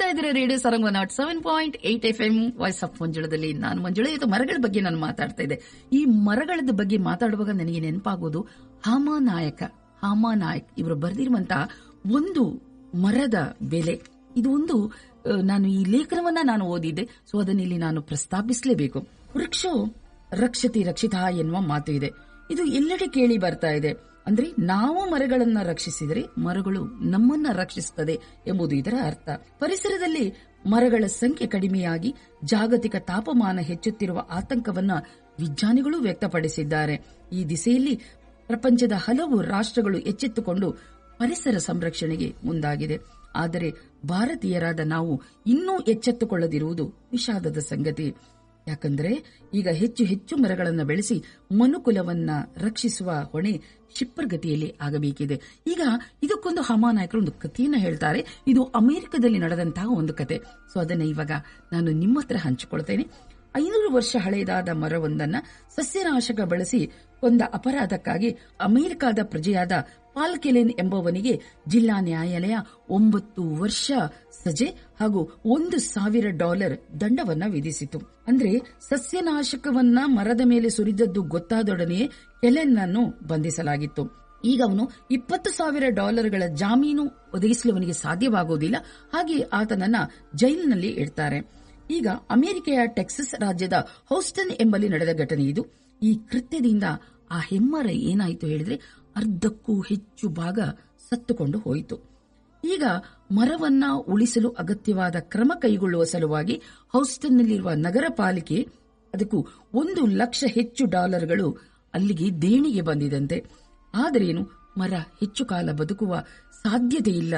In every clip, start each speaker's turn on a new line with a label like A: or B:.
A: ಕೇಳ್ತಾ ಇದ್ರೆ radio Saranga nought seven point eight F M voice of ಮಂಜುಳದಲ್ಲಿ ನಾನು ಮಂಜುಳ ಇದು ಮರಗಳ ಬಗ್ಗೆ ನಾನು ಮಾತಾಡ್ತಾ ಇದ್ದೆ ಈ ಮರಗಳ ಬಗ್ಗೆ ಮಾತಾಡುವಾಗ ನನಗೆ ನೆನಪಾಗೋದು ಹಾಮಾನಾಯಕ ಹಾಮಾನಾಯಕ್ ಇವರು ಬರೆದಿರುವಂತ ಒಂದು ಮರದ ಬೆಲೆ ಇದು ಒಂದು ಆ, ನಾನು ಈ ಲೇಖನವನ್ನ ನಾನು ಓದಿದ್ದೆ ಸೊ ಅದನ್ನ ಇಲ್ಲಿ ನಾನು ಪ್ರಸ್ತಾಪಿಸಲೇಬೇಕು ವೃಕ್ಷೋ ರಕ್ಷತಿ ರಕ್ಷಿತ ಎನ್ನುವ ಮಾತು ಇದೆ ಇದು ಎಲ್ಲೆಡೆ ಕೇಳಿ ಬರ್ತಾ ಇದೆ ಅಂದ್ರೆ ನಾವು ಮರಗಳನ್ನ ರಕ್ಷಿಸಿದರೆ ಮರಗಳು ನಮ್ಮನ್ನ ರಕ್ಷಿಸುತ್ತದೆ ಎಂಬುದು ಇದರ ಅರ್ಥ ಪರಿಸರದಲ್ಲಿ ಮರಗಳ ಸಂಖ್ಯೆ ಕಡಿಮೆಯಾಗಿ ಜಾಗತಿಕ ತಾಪಮಾನ ಹೆಚ್ಚುತ್ತಿರುವ ಆತಂಕವನ್ನ ವಿಜ್ಞಾನಿಗಳು ವ್ಯಕ್ತಪಡಿಸಿದ್ದಾರೆ ಈ ದಿಸೆಯಲ್ಲಿ ಪ್ರಪಂಚದ ಹಲವು ರಾಷ್ಟ್ರಗಳು ಎಚ್ಚೆತ್ತುಕೊಂಡು ಪರಿಸರ ಸಂರಕ್ಷಣೆಗೆ ಮುಂದಾಗಿದೆ ಆದರೆ ಭಾರತೀಯರಾದ ನಾವು ಇನ್ನೂ ಎಚ್ಚೆತ್ತುಕೊಳ್ಳದಿರುವುದು ವಿಷಾದದ ಸಂಗತಿ ಯಾಕಂದ್ರೆ ಈಗ ಹೆಚ್ಚು ಹೆಚ್ಚು ಮರಗಳನ್ನು ಬೆಳೆಸಿ ಮನುಕುಲವನ್ನ ರಕ್ಷಿಸುವ ಹೊಣೆ ಕ್ಷಿಪ್ರಗತಿಯಲ್ಲಿ ಆಗಬೇಕಿದೆ ಈಗ ಇದಕ್ಕೊಂದು ಹಮಾನಾಯಕರು ಒಂದು ಕಥೆಯನ್ನ ಹೇಳ್ತಾರೆ ಇದು ಅಮೆರಿಕದಲ್ಲಿ ನಡೆದಂತಹ ಒಂದು ಕತೆ ಸೊ ಅದನ್ನ ಇವಾಗ ನಾನು ನಿಮ್ಮ ಹತ್ರ ಹಂಚಿಕೊಳ್ತೇನೆ ಐನೂರು ವರ್ಷ ಹಳೆಯದಾದ ಮರವೊಂದನ್ನ ಸಸ್ಯನಾಶಕ ಬಳಸಿ ಕೊಂದ ಅಪರಾಧಕ್ಕಾಗಿ ಅಮೆರಿಕದ ಪ್ರಜೆಯಾದ ಪಾಲ್ಕೆಲೆನ್ ಎಂಬುವನಿಗೆ ಜಿಲ್ಲಾ ನ್ಯಾಯಾಲಯ ಒಂಬತ್ತು ವರ್ಷ ಸಜೆ ಹಾಗೂ ಒಂದು ಸಾವಿರ ಡಾಲರ್ ದಂಡವನ್ನ ವಿಧಿಸಿತು ಅಂದ್ರೆ ಸಸ್ಯನಾಶಕವನ್ನ ಮರದ ಮೇಲೆ ಸುರಿದದ್ದು ಗೊತ್ತಾದೊಡನೆಯೇ ಕೆಲೆನ್ನನ್ನು ಬಂಧಿಸಲಾಗಿತ್ತು ಈಗ ಅವನು ಇಪ್ಪತ್ತು ಸಾವಿರ ಡಾಲರ್ಗಳ ಜಾಮೀನು ಒದಗಿಸಲು ಅವನಿಗೆ ಸಾಧ್ಯವಾಗುವುದಿಲ್ಲ ಹಾಗೆ ಆತನನ್ನ ಜೈಲಿನಲ್ಲಿ ಇಡ್ತಾರೆ ಈಗ ಅಮೆರಿಕೆಯ ಟೆಕ್ಸಸ್ ರಾಜ್ಯದ ಹೌಸ್ಟನ್ ಎಂಬಲ್ಲಿ ನಡೆದ ಘಟನೆ ಇದು ಈ ಕೃತ್ಯದಿಂದ ಆ ಹೆಮ್ಮರ ಏನಾಯಿತು ಹೇಳಿದ್ರೆ ಅರ್ಧಕ್ಕೂ ಹೆಚ್ಚು ಭಾಗ ಸತ್ತುಕೊಂಡು ಹೋಯಿತು ಈಗ ಮರವನ್ನ ಉಳಿಸಲು ಅಗತ್ಯವಾದ ಕ್ರಮ ಕೈಗೊಳ್ಳುವ ಸಲುವಾಗಿ ಹೌಸ್ಟನ್ನಲ್ಲಿರುವ ನಗರ ಪಾಲಿಕೆ ಅದಕ್ಕೂ ಒಂದು ಲಕ್ಷ ಹೆಚ್ಚು ಡಾಲರ್ಗಳು ಅಲ್ಲಿಗೆ ದೇಣಿಗೆ ಬಂದಿದಂತೆ ಆದರೇನು ಮರ ಹೆಚ್ಚು ಕಾಲ ಬದುಕುವ ಸಾಧ್ಯತೆ ಇಲ್ಲ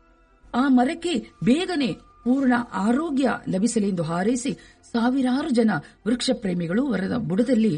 A: ಆ ಮರಕ್ಕೆ ಬೇಗನೆ ಪೂರ್ಣ ಆರೋಗ್ಯ ಲಭಿಸಲೆಂದು ಹಾರೈಸಿ ಸಾವಿರಾರು ಜನ ವೃಕ್ಷ ಪ್ರೇಮಿಗಳು ವರದ ಬುಡದಲ್ಲಿ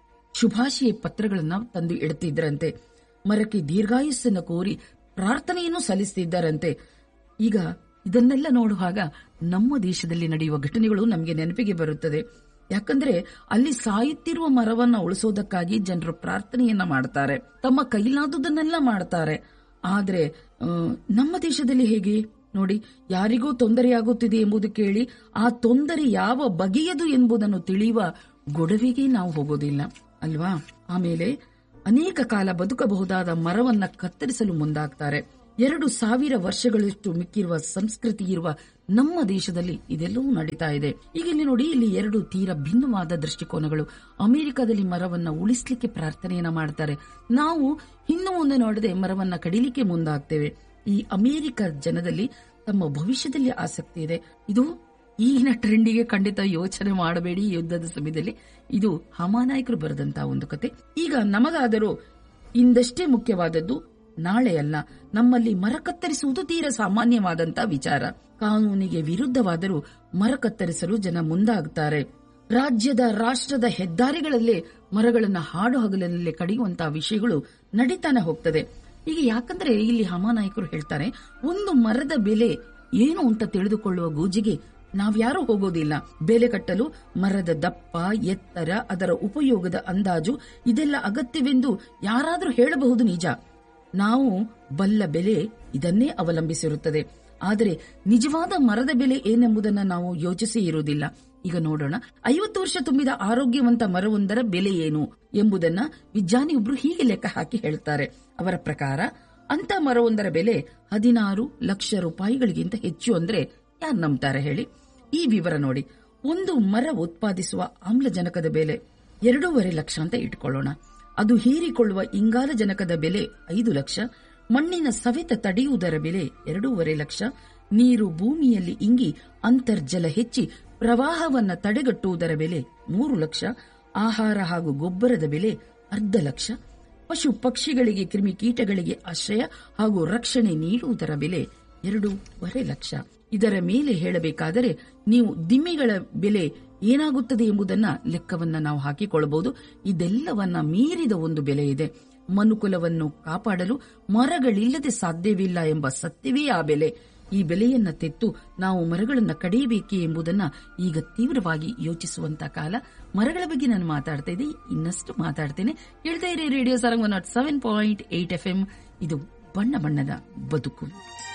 A: ಶುಭಾಶಯ ಪತ್ರಗಳನ್ನು ತಂದು ಇಡುತ್ತಿದ್ದರಂತೆ ಮರಕ್ಕೆ ದೀರ್ಘಾಯುಸ್ಸನ್ನು ಕೋರಿ ಪ್ರಾರ್ಥನೆಯನ್ನು ಸಲ್ಲಿಸುತ್ತಿದ್ದರಂತೆ ಈಗ ಇದನ್ನೆಲ್ಲ ನೋಡುವಾಗ ನಮ್ಮ ದೇಶದಲ್ಲಿ ನಡೆಯುವ ಘಟನೆಗಳು ನಮಗೆ ನೆನಪಿಗೆ ಬರುತ್ತದೆ ಯಾಕಂದ್ರೆ ಅಲ್ಲಿ ಸಾಯುತ್ತಿರುವ ಮರವನ್ನ ಉಳಿಸೋದಕ್ಕಾಗಿ ಜನರು ಪ್ರಾರ್ಥನೆಯನ್ನ ಮಾಡ್ತಾರೆ ತಮ್ಮ ಕೈಲಾದುದನ್ನೆಲ್ಲ ಮಾಡ್ತಾರೆ ಆದ್ರೆ ಆ, ನಮ್ಮ ದೇಶದಲ್ಲಿ ಹೇಗೆ ನೋಡಿ ಯಾರಿಗೂ ತೊಂದರೆಯಾಗುತ್ತಿದೆ ಎಂಬುದು ಕೇಳಿ ಆ ತೊಂದರೆ ಯಾವ ಬಗೆಯದು ಎಂಬುದನ್ನು ತಿಳಿಯುವ ಗೊಡವೆಗೆ ನಾವು ಹೋಗೋದಿಲ್ಲ ಅಲ್ವಾ ಆಮೇಲೆ ಅನೇಕ ಕಾಲ ಬದುಕಬಹುದಾದ ಮರವನ್ನ ಕತ್ತರಿಸಲು ಮುಂದಾಗ್ತಾರೆ ಎರಡು ಸಾವಿರ ವರ್ಷಗಳಷ್ಟು ಮಿಕ್ಕಿರುವ ಸಂಸ್ಕೃತಿ ಇರುವ ನಮ್ಮ ದೇಶದಲ್ಲಿ ಇದೆಲ್ಲವೂ ನಡೀತಾ ಇದೆ ಈಗ ಇಲ್ಲಿ ನೋಡಿ ಇಲ್ಲಿ ಎರಡು ತೀರ ಭಿನ್ನವಾದ ದೃಷ್ಟಿಕೋನಗಳು ಅಮೆರಿಕದಲ್ಲಿ ಮರವನ್ನ ಉಳಿಸ್ಲಿಕ್ಕೆ ಪ್ರಾರ್ಥನೆಯನ್ನ ಮಾಡ್ತಾರೆ ನಾವು ಇನ್ನು ಮುಂದೆ ನೋಡದೆ ಮರವನ್ನ ಕಡಿಲಿಕ್ಕೆ ಮುಂದಾಗ್ತೇವೆ ಈ ಅಮೆರಿಕ ಜನದಲ್ಲಿ ತಮ್ಮ ಭವಿಷ್ಯದಲ್ಲಿ ಆಸಕ್ತಿ ಇದೆ ಇದು ಈಗಿನ ಟ್ರೆಂಡಿಗೆ ಖಂಡಿತ ಯೋಚನೆ ಮಾಡಬೇಡಿ ಯುದ್ಧದ ಸಮಯದಲ್ಲಿ ಇದು ಹಮಾನಾಯಕರು ಬರೆದಂತಹ ಒಂದು ಕತೆ ಈಗ ನಮಗಾದರೂ ಇಂದಷ್ಟೇ ಮುಖ್ಯವಾದದ್ದು ನಾಳೆ ಅಲ್ಲ ನಮ್ಮಲ್ಲಿ ಮರ ಕತ್ತರಿಸುವುದು ತೀರ ಸಾಮಾನ್ಯವಾದಂತಹ ವಿಚಾರ ಕಾನೂನಿಗೆ ವಿರುದ್ಧವಾದರೂ ಮರ ಕತ್ತರಿಸಲು ಜನ ಮುಂದಾಗುತ್ತಾರೆ ರಾಜ್ಯದ ರಾಷ್ಟ್ರದ ಹೆದ್ದಾರಿಗಳಲ್ಲೇ ಮರಗಳನ್ನ ಹಾಡು ಹಗಲಲ್ಲೇ ಕಡಿಯುವಂತಹ ವಿಷಯಗಳು ನಡೀತಾನೆ ಹೋಗ್ತದೆ ಈಗ ಯಾಕಂದ್ರೆ ಇಲ್ಲಿ ಹಮಾನಾಯಕರು ಹೇಳ್ತಾರೆ ಒಂದು ಮರದ ಬೆಲೆ ಏನು ಅಂತ ತಿಳಿದುಕೊಳ್ಳುವ ಗೂಜಿಗೆ ನಾವ್ಯಾರೂ ಹೋಗೋದಿಲ್ಲ ಬೆಲೆ ಕಟ್ಟಲು ಮರದ ದಪ್ಪ ಎತ್ತರ ಅದರ ಉಪಯೋಗದ ಅಂದಾಜು ಇದೆಲ್ಲ ಅಗತ್ಯವೆಂದು ಯಾರಾದರೂ ಹೇಳಬಹುದು ನಿಜ ನಾವು ಬಲ್ಲ ಬೆಲೆ ಇದನ್ನೇ ಅವಲಂಬಿಸಿರುತ್ತದೆ ಆದರೆ ನಿಜವಾದ ಮರದ ಬೆಲೆ ಏನೆಂಬುದನ್ನು ನಾವು ಯೋಚಿಸಿ ಇರುವುದಿಲ್ಲ ಈಗ ನೋಡೋಣ ಐವತ್ತು ವರ್ಷ ತುಂಬಿದ ಆರೋಗ್ಯವಂತ ಮರವೊಂದರ ಬೆಲೆ ಏನು ಎಂಬುದನ್ನ ವಿಜ್ಞಾನಿಯೊಬ್ರು ಹೀಗೆ ಲೆಕ್ಕ ಹಾಕಿ ಹೇಳ್ತಾರೆ ಅವರ ಪ್ರಕಾರ ಅಂತ ಮರವೊಂದರ ಬೆಲೆ ಹದಿನಾರು ಲಕ್ಷ ರೂಪಾಯಿಗಳಿಗಿಂತ ಹೆಚ್ಚು ಅಂದ್ರೆ ಯಾರು ನಂಬ್ತಾರೆ ಹೇಳಿ ಈ ವಿವರ ನೋಡಿ ಒಂದು ಮರ ಉತ್ಪಾದಿಸುವ ಆಮ್ಲಜನಕದ ಬೆಲೆ ಎರಡೂವರೆ ಲಕ್ಷ ಅಂತ ಇಟ್ಕೊಳ್ಳೋಣ ಅದು ಹೀರಿಕೊಳ್ಳುವ ಇಂಗಾಲಜನಕದ ಬೆಲೆ ಐದು ಲಕ್ಷ ಮಣ್ಣಿನ ಸವೆತ ತಡೆಯುವುದರ ಬೆಲೆ ಎರಡೂವರೆ ಲಕ್ಷ ನೀರು ಭೂಮಿಯಲ್ಲಿ ಇಂಗಿ ಅಂತರ್ಜಲ ಹೆಚ್ಚಿ ಪ್ರವಾಹವನ್ನ ತಡೆಗಟ್ಟುವುದರ ಬೆಲೆ ಮೂರು ಲಕ್ಷ ಆಹಾರ ಹಾಗೂ ಗೊಬ್ಬರದ ಬೆಲೆ ಅರ್ಧ ಲಕ್ಷ ಪಶು ಪಕ್ಷಿಗಳಿಗೆ ಕ್ರಿಮಿಕೀಟಗಳಿಗೆ ಆಶ್ರಯ ಹಾಗೂ ರಕ್ಷಣೆ ನೀಡುವುದರ ಬೆಲೆ ಎರಡೂವರೆ ಲಕ್ಷ ಇದರ ಮೇಲೆ ಹೇಳಬೇಕಾದರೆ ನೀವು ದಿಮ್ಮಿಗಳ ಬೆಲೆ ಏನಾಗುತ್ತದೆ ಎಂಬುದನ್ನ ಲೆಕ್ಕವನ್ನ ನಾವು ಹಾಕಿಕೊಳ್ಳಬಹುದು ಇದೆಲ್ಲವನ್ನ ಮೀರಿದ ಒಂದು ಬೆಲೆ ಇದೆ ಮನುಕುಲವನ್ನು ಕಾಪಾಡಲು ಮರಗಳಿಲ್ಲದೆ ಸಾಧ್ಯವಿಲ್ಲ ಎಂಬ ಸತ್ಯವೇ ಆ ಬೆಲೆ ಈ ಬೆಲೆಯನ್ನ ತೆತ್ತು ನಾವು ಮರಗಳನ್ನ ಕಡಿಯಬೇಕೆ ಎಂಬುದನ್ನ ಈಗ ತೀವ್ರವಾಗಿ ಯೋಚಿಸುವಂತ ಕಾಲ ಮರಗಳ ಬಗ್ಗೆ ನಾನು ಮಾತಾಡ್ತಾ ಇದ್ದೆ ಇನ್ನಷ್ಟು ಮಾತಾಡ್ತೇನೆ ಹೇಳ್ತಾ ಇರಿ radio Sarang one nought seven point eight F M ಇದು ಬಣ್ಣ ಬಣ್ಣದ ಬದುಕು